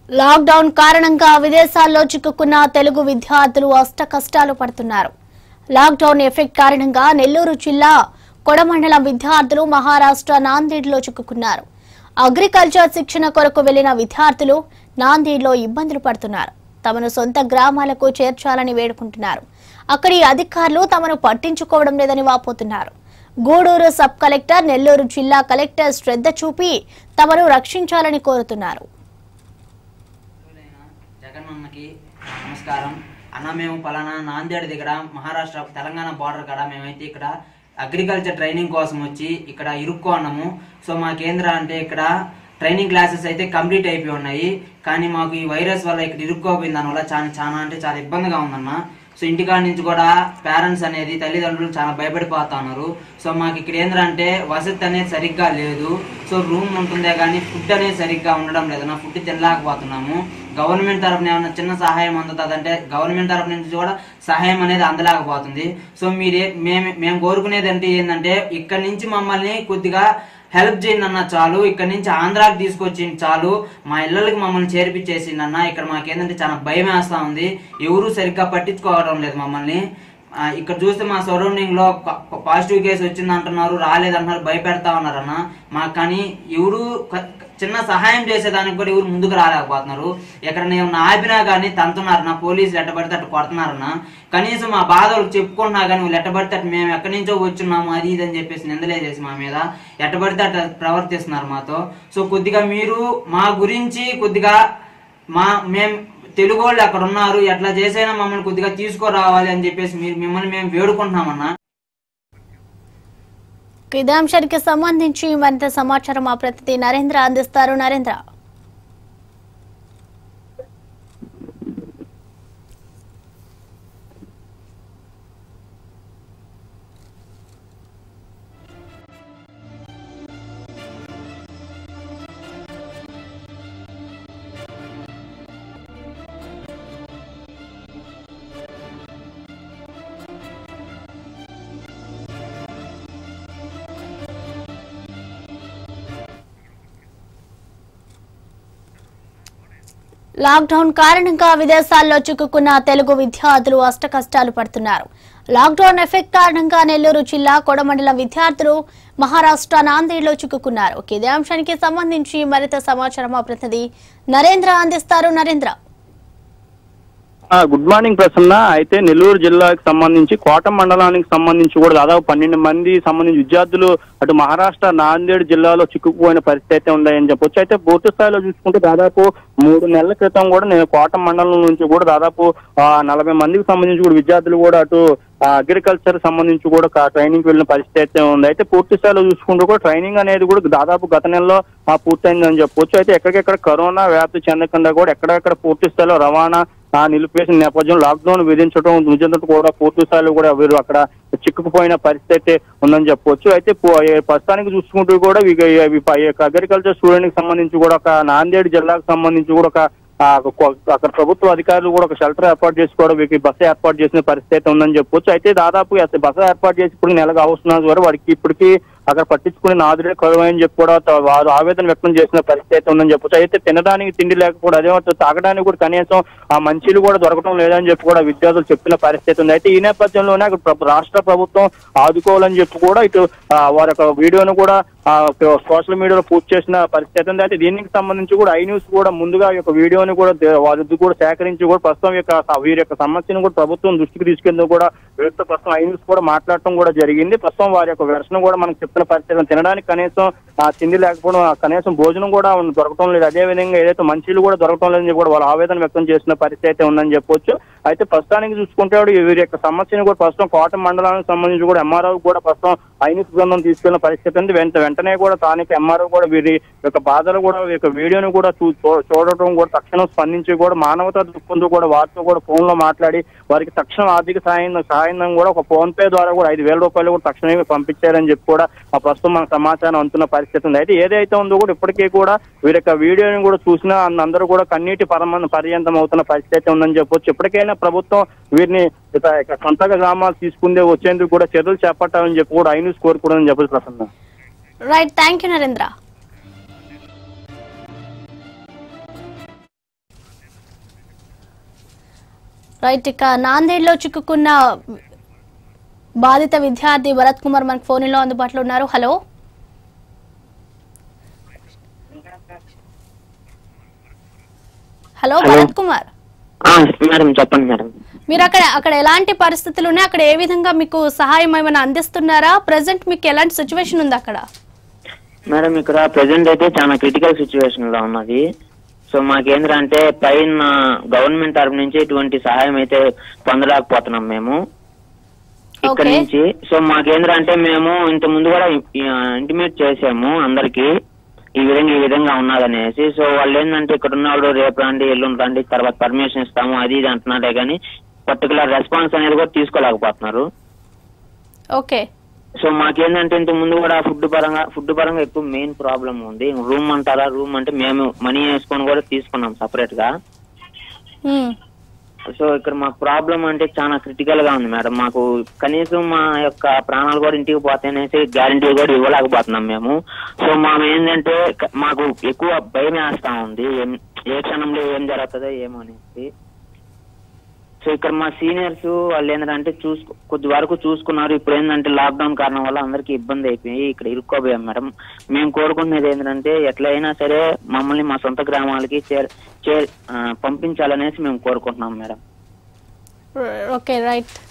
Lockdown కారణంగా విదేశాల్లో చిక్కుకున్న తెలుగు విద్యార్థులు అష్ట కష్టాలు పడుతున్నారు లాక్డౌన్ ఎఫెక్ట్ కారణంగా నెల్లూరు జిల్లా కొడమండలం విద్యార్థులు మహారాష్ట్ర నాందేడ్లో చిక్కుకున్నారు అగ్రికల్చర్ శిక్షణ కొరకు వెళ్లిన విద్యార్థులు నాందేడ్లో ఇబ్బందులు పడుతున్నారు తమను సొంత గ్రామాలకు చేర్చాలని వేడుకుంటున్నారు అక్కడి అధికారులు తమను పట్టించుకోవడం లేదని వాపోతున్నారు గూడూరు సబ్ కలెక్టర్ నెల్లూరు జిల్లా కలెక్టర్ శ్రద్ధ చూపి తమను రక్షించాలని కోరుతున్నారు మిత్రులైన జగనన్నకి నమస్కారం అన్న మేము పలానా నాందేడ్ దగ్గర మహారాష్ట్ర తెలంగాణ బార్డర్ కాడ మేమైతే ఇక్కడ అగ్రికల్చర్ ట్రైనింగ్ కోసం వచ్చి ఇక్కడ ఇరుక్కో అన్నాము సో మా కేంద్ర అంటే ఇక్కడ ట్రైనింగ్ క్లాసెస్ అయితే కంప్లీట్ అయిపోయి ఉన్నాయి కానీ మాకు ఈ వైరస్ వల్ల ఇక్కడ ఇరుక్కోపోయిన దానివల్ల చాలా చాలా అంటే చాలా ఇబ్బందిగా ఉందన్న సో ఇంటికాడ నుంచి కూడా పేరెంట్స్ అనేది తల్లిదండ్రులు చాలా భయపడిపోతా ఉన్నారు సో మాకు ఇక్కడ ఏంటంటే వసతి అనేది సరిగ్గా లేదు సో రూమ్ ఉంటుందే కానీ ఫుడ్ అనేది సరిగ్గా ఉండడం లేదన్న ఫుడ్ తినలేకపోతున్నాము గవర్నమెంట్ తరఫున ఏమైనా చిన్న సహాయం అందుతుందంటే గవర్నమెంట్ తరఫు నుంచి కూడా సహాయం అనేది అందలేకపోతుంది సో మీరే మేము మేము కోరుకునేది అంటే ఏంటంటే ఇక్కడ నుంచి మమ్మల్ని కొద్దిగా హెల్ప్ చేయండి అన్న చాలు ఇక్కడ నుంచి ఆంధ్రాకి తీసుకొచ్చింది చాలు మా ఇళ్ళకి మమ్మల్ని చేర్పించేసింది అన్న ఇక్కడ మాకేంటంటే చాలా భయం వేస్తా ఉంది ఎవరు సరిగ్గా పట్టించుకోవడం లేదు మమ్మల్ని ఆ, ఇక్కడ చూస్తే మా సరౌండింగ్ లో పాజిటివ్ కేసు వచ్చింది అంటున్నారు రాలేదంటున్నారు భయపెడతా ఉన్నారన్న మాకు కానీ ఎవరు క- చిన్న సహాయం చేసేదానికి కూడా ఎవరు ముందుకు రాలేకపోతున్నారు ఎక్కడ నేను ఆపినా కానీ తంతున్నారు నా పోలీసులు ఎట్టబడితే అట్టు కొడుతున్నారన్న కనీసం మా బాధలు చెప్పుకున్నా కానీ వీళ్ళు ఎట్టబడితే అట్టు మేము ఎక్కడి నుంచో వచ్చున్నాము అది ఇది అని చెప్పేసి నిందలేసేసి మా మీద ఎట్టబడితే అట్ట ప్రవర్తిస్తున్నారు మాతో సో కొద్దిగా మీరు మా గురించి కొద్దిగా మా మేం తెలుగు వాళ్ళు అక్కడ ఉన్నారు ఎట్లా చేసైనా మమ్మల్ని కొద్దిగా తీసుకురావాలి అని చెప్పేసి మీరు మిమ్మల్ని మేము వేడుకుంటున్నామన్నా ఇదే అంశానికి సంబంధించి మరింత సమాచారం మా ప్రతినిధి నరేంద్ర అందిస్తారు నరేంద్ర లాక్డౌన్ కారణంగా విదేశాల్లో చిక్కుకున్న తెలుగు విద్యార్థులు అష్ట కష్టాలు పడుతున్నారు లాక్డౌన్ ఎఫెక్ట్ కారణంగా నెల్లూరు జిల్లా కొడమండలం విద్యార్థులు మహారాష్ట్ర నాందేడ్లో చిక్కుకున్నారు ఇదే అంశానికి సంబంధించి మరింత సమాచారం మా ప్రతినిధి నరేంద్ర అందిస్తారు నరేంద్ర ఆ, గుడ్ మార్నింగ్ ప్రసన్న అయితే నెల్లూరు జిల్లాకి సంబంధించి కోట మండలానికి సంబంధించి కూడా దాదాపు పన్నెండు మంది సంబంధించి విద్యార్థులు అటు మహారాష్ట్ర నాందేడ్ జిల్లాలో చిక్కుకుపోయిన పరిస్థితి అయితే ఉందని చెప్పొచ్చు అయితే పూర్తి స్థాయిలో చూసుకుంటే దాదాపు మూడు నెలల క్రితం కూడా నేను కోట మండలం నుంచి కూడా దాదాపు ఆ, నలభై మందికి సంబంధించి కూడా విద్యార్థులు కూడా అటు అగ్రికల్చర్ సంబంధించి కూడా ఒక ట్రైనింగ్ వెళ్ళిన పరిస్థితి అయితే ఉంది అయితే పూర్తి స్థాయిలో చూసుకుంటూ కూడా ట్రైనింగ్ అనేది కూడా దాదాపు గత నెలలో ఆ, పూర్తయిందని చెప్పొచ్చు అయితే ఎక్కడికెక్కడ కరోనా వ్యాప్తి చెందకుండా కూడా ఎక్కడెక్కడ పూర్తి స్థాయిలో రవాణా ఆ నిలిపేసిన నేపథ్యంలో లాక్డౌన్ విధించడం నిజంతో కూడా పూర్తి స్థాయిలో కూడా వీరు అక్కడ చిక్కుకుపోయిన పరిస్థితి అయితే ఉందని చెప్పొచ్చు అయితే పు- ఏ ప్రస్తుతానికి చూసుకుంటూ కూడా ఇక- ఇవి ప- ఈ యొక్క అగ్రికల్చర్ స్టూడెంట్ కి సంబంధించి కూడా ఒక నాందేడ్ జిల్లాకు సంబంధించి కూడా ఒక ఆ, కొ- అక్కడ ప్రభుత్వ అధికారులు కూడా ఒక షెల్టర్ ఏర్పాటు చేసుకోవడం వీరికి బస్సు ఏర్పాటు చేసిన పరిస్థితి అయితే ఉందని చెప్పొచ్చు అయితే దాదాపు అసలు బస్సు ఏర్పాటు చేసి ఇప్పుడు నెలకు అవసరం వరకు వారికి ఇప్పటికీ అక్కడ పట్టించుకునే నాదుడే కరువు అని చెప్పి కూడా త- వారు ఆవేదన వ్యక్తం చేసిన పరిస్థితి అయితే ఉందని చెప్పొచ్చు అయితే తినడానికి తిండి లేకపోవడం అదే మాత్రం తాగడానికి కూడా కనీసం ఆ మంచిలు కూడా దొరకడం లేదని చెప్పి కూడా విద్యార్థులు చెప్పిన పరిస్థితి ఉంది అయితే ఈ నేపథ్యంలోనే అక్కడ ప్ర- రాష్ట్ర ప్రభుత్వం ఆదుకోవాలని చెప్పి కూడా ఇటు ఆ, వారి యొక్క వీడియోను కూడా ఆ, సోషల్ మీడియాలో పోస్ట్ చేసిన పరిస్థితి ఉంది అయితే దీనికి సంబంధించి కూడా ఐ న్యూస్ కూడా ముందుగా ఈ యొక్క వీడియోని కూడా దే- వారి వద్ద కూడా సేకరించి కూడా ప్రస్తుతం ఈ యొక్క వీరి యొక్క సమస్యను కూడా ప్రభుత్వం దృష్టికి తీసుకెందుకు కూడా వీరితో ప్రస్తుతం ఐ న్యూస్ కూడా మాట్లాడటం కూడా జరిగింది ప్రస్తుతం వారి యొక్క వెర్షన్ కూడా మనకు చెప్తున్న పరిస్థితి ఉంది. తినడానికి కనీసం ఆ తిండి లేకపోవడం ఆ కనీసం భోజనం కూడా ఉన్న- దొరకటం లేదు అదే విధంగా ఏదైతే మంచిలు కూడా దొరకటం లేదని చెప్పి కూడా వాళ్ళు ఆవేదన వ్యక్తం చేసిన పరిస్థితి అయితే ఉందని చెప్పొచ్చు అయితే ప్రస్తుతానికి చూసుకుంటే కూడా వీరి యొక్క సమస్యను కూడా ప్రస్తుతం కోట మండలానికి సంబంధించి కూడా ఎంఆర్ఓ కూడా ప్రస్తుతం ఐనిస్ బృందం తీసుకెళ్లిన పరిస్థితి ఉంది వెంట వెంటనే కూడా స్థానిక ఎంఆర్ఓ కూడా వీరి యొక్క బాధలు కూడా వీరి యొక్క వీడియోను కూడా చూ- చూ- చూడటం కూడా తక్షణం స్పందించి కూడా మానవతా దృక్పథంతో కూడా వారితో కూడా ఫోన్ లో మాట్లాడి వారికి తక్షణం ఆర్థిక సహాయం సహాయం కూడా ఒక ఫోన్ పే ద్వారా కూడా ఐదు వేల రూపాయలు కూడా తక్షణమే పంపించారని చెప్పి కూడా ఆ ప్రస్తుతం మన సమాచారం అందుతున్న పరిస్థితి ఉంది అయితే ఏదైతే ఉందో కూడా ఇప్పటికీ కూడా వీరి యొక్క వీడియోని కూడా చూసినా అందరూ కూడా కన్నీటి పరమ పర్యంతం అవుతున్న పరిస్థితి అయితే ఉందని చెప్పొచ్చు ఇప్పటికైనా ప్రభుత్వం వీరిని ఇక ఇక సొంతగా గ్రామాలు తీసుకుందే వచ్చేందుకు కూడా చర్యలు చేపట్టాలని చెప్పి కూడా ఐ న్యూస్ కోరుకోవడం చెప్పచ్చు Prasanna right thank you Narendra right ఇక నాందేడ్లో చిక్కుకున్న బాధిత విద్యార్థి భరత్ కుమార్ మనకు ఫోన్లో అందుబాటులో ఉన్నారు hello hello hello. Bharat Kumar ఆ, మేడం చెప్పండి మేడం మీరు అక్కడ అక్కడ ఎలాంటి పరిస్థితులు ఉన్నాయి అక్కడ ఏ విధంగా మీకు సహాయం ఏమైనా అందిస్తున్నారా ప్రజెంట్ మీకు ఎలాంటి సిచ్యువేషన్ ఉంది అక్కడ మేడం ఇక్కడ ప్రెసెంట్ అయితే చాలా క్రిటికల్ సిచ్యువేషన్ లో ఉన్నది సో మాకేంటంటే పైన గవర్నమెంట్ తరపు నుంచి ఇటువంటి సహాయం అయితే పొందలేకపోతున్నాం మేము ఇక్కడ Okay. నుంచి సో మాకేంటంటే మేము ఇంత ముందు కూడా ఇంటిమేట్ చేసాము అందరికి ఈ విధంగా ఈ విధంగా ఉన్నదనేసి సో వాళ్ళు ఏంటంటే ఇక్కడ ఉన్న వాళ్ళు రేపు రండి ఎల్లుండి రండి తర్వాత పర్మిషన్ ఇస్తాము అది ఇది అంటున్నారే కానీ పర్టికులర్ రెస్పాన్స్ అనేది కూడా తీసుకోలేకపోతున్నారు ఓకే సో మాకేంటంటే ఇంత ముందు కూడా ఫుడ్ పరంగా ఫుడ్ పరంగా ఎక్కువ మెయిన్ ప్రాబ్లం ఉంది రూమ్ అంటారా రూమ్ అంటే మేము మనీ వేసుకొని కూడా తీసుకున్నాం సపరేట్ గా ఉమ్. సో ఇక్కడ మాకు ప్రాబ్లం అంటే చాలా క్రిటికల్ గా ఉంది మేడం మాకు కనీసం మా యొక్క ప్రాణాలు కూడా ఇంటికి పోతాయనేసి గ్యారంటీ కూడా ఇవ్వలేకపోతున్నాం మేము సో మా ఏంటంటే క- మాకు ఎక్కువ భయం వేస్తా ఉంది ఏం- ఏ క్షణంలో ఏం జరుగుతుందో ఏమో అనేసి సో ఇక్కడ మా సీనియర్స్ వాళ్ళు ఏంటంటే చూసు కొద్ది వరకు చూసుకున్నారు ఇప్పుడు ఏంటంటే లాక్డౌన్ కారణం వల్ల అందరికి ఇబ్బంది అయిపోయి ఇక్కడ ఇరుక్కోపోయాం మేడం మేము కోరుకునేది ఏంటంటే ఎట్లయినా సరే మమ్మల్ని మా సొంత గ్రామాలకి చేర్ చేర్ ఆ, పంపించాలనేసి మేము కోరుకుంటున్నాం మేడం ఓకే రైట్